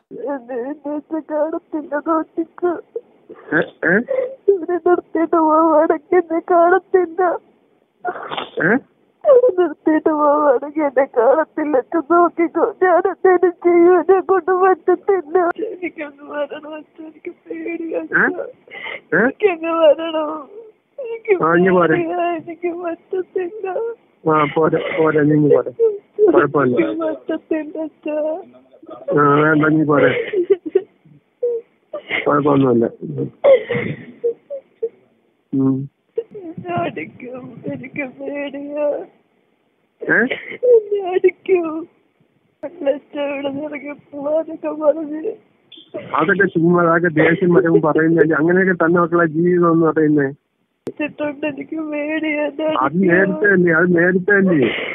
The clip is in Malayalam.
എന്നെ എന്നെ കാണത്തില്ല നോട്ടിക്ക് ഏ? ഏ? ഇവിടെ നിർത്തിയിട്ട് പോവാണെങ്കിൽ എന്നെ കാണത്തില്ല ഏ? ഇവിടെ നിർത്തിയിട്ട് പോവാണെങ്കിൽ എന്നെ കാണത്തില്ല അച്ഛൻ നോക്കിക്കോ ഞാൻ എന്തേലും ചെയ്യും എന്നെ കൊണ്ട് പറ്റത്തില്ല എനിക്കങ്ങ് വരണം അച്ഛൻ എനിക്ക് പേടിയാ ഏ? ഏ? എനിക്കങ്ങ് വരണം എനിക്ക് ആ, ഇങ്ങ് പോരെ. പേടിയാ, എനിക്ക് പറ്റത്തില്ല ആ പോരെ പോരെ നീ ഇങ്ങ് പോരെ കുഴപ്പമില്ല. എനിക്ക് പറ്റത്തില്ല അച്ഛാ ആ വേണ്ട നീ പോരെ കുഴപ്പമൊന്നുമില്ല ഉം. എന്നെ അടിക്കും എനിക്ക് പേടിയാ ഏ? എന്നെ അടിക്കും അച്ഛ ഇവിടെ ഇറങ്ങി പോവാനൊക്കെ പറഞ്ഞ് അതൊക്കെ ചുമ്മാ അതൊക്കെ ദേഷ്യം വരുമ്പോൾ പറയുന്നില്ല അങ്ങനെയൊക്കെ തന്നെ മക്കളെ ജീവിതം എന്ന് പറയുന്നേ വെച്ചിട്ടുണ്ട് എനിക്ക് പേടിയാ എന്നെ അത് അടിക്കും. നേരത്തെ അല്ലേ അത് നേരത്തെ അല്ലേ